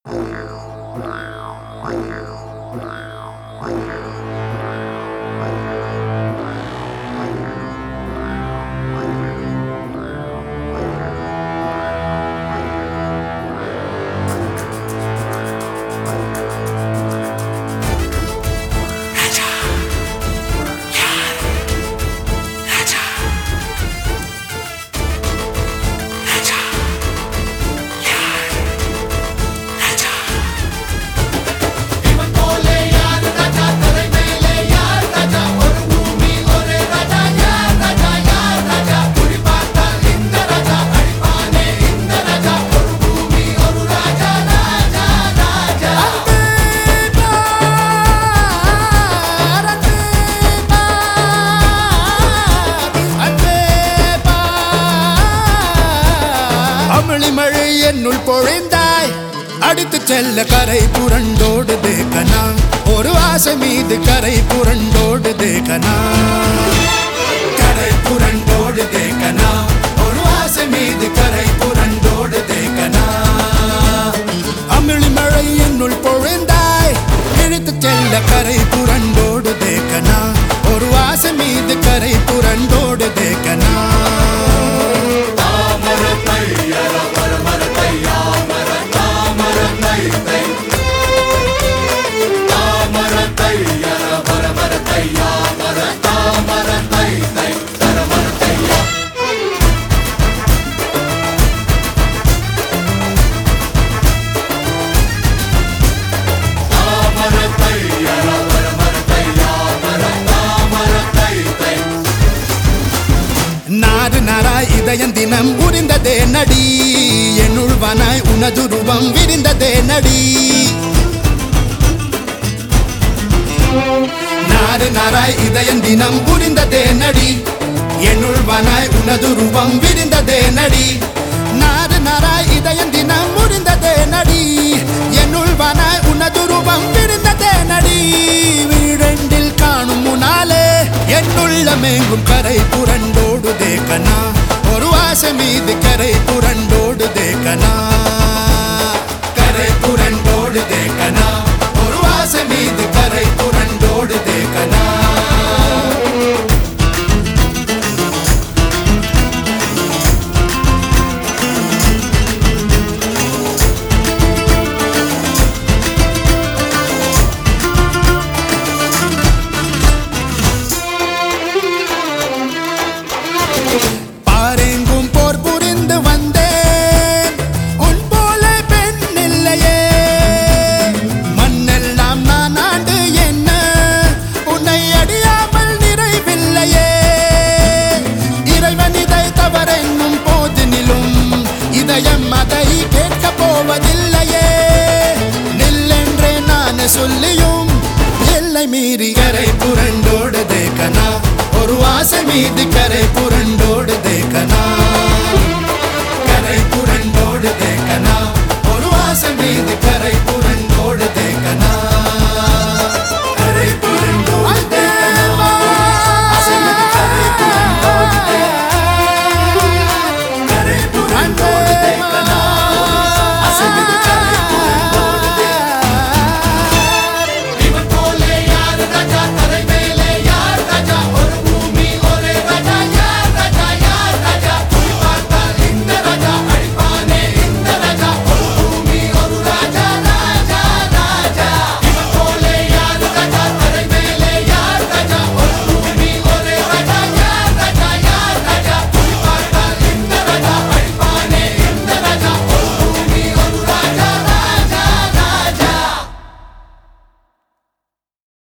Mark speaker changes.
Speaker 1: அமிழி மழை என்னுள் பொழிந்தாய் அடுத்து செல்ல கரை புரண்டோடுது கனா ஒரு ஆசை மீது கரை புரண்டோடுது கனா கரை புரண்டோடுது கனா ஒரு ஆசை மீது கரை புரண்டோடுது கனா அமிழி மழை என்னுள் பொழிந்தாய் இழுத்து செல்ல கரை புரண்டோடுது கனா ஒரு ஆசை மீது கரை புரண்டோடுது கனா நாறு நாராய் இதயம் தினம் உரிந்ததே நடி என்னுள்வனாய் உனதுருவம் விரிந்ததே நடி நாறு நாராய் இதயம் தினம் உரிந்ததே நடி என்னுள்வனாய் உனதுருவம் விரிந்ததே நடி நாறு நாராய் இதயம் தினம் உரிந்ததே நடி என்னுள்வனாய் உனதுருவம் விரிந்ததே நடி வீடெண்டில் காணும் முனாலே என்னுள்ளமெங்கும் கரை புரண்டோடுதே கனா ஒரு ஆசை மீது கரை புரண்டோடுதே கனா கரை புரண்டோடுதே கனா ஒரு ஆசை மீது கரை புரண்டோடுதே கனா பாரெங்கும் போர் புரிந்து வந்தேன் உன் போல பெண் இல்லையே மண்ணெல்லாம் நான் ஆண்டு என்ன உன்னை அடியாமல் நிறைவில்லையே இறைவன் இதை தவறென்னும் போதினிலும் இதயம் அதை கேட்கப் போவதில்லையே நில்லென்றே நான் சொல்லியும் எல்லை மீறி கரை புரண்டோடுதே கனா ஒரு ஆசை மீது கரை புரண்டோடுதே கனா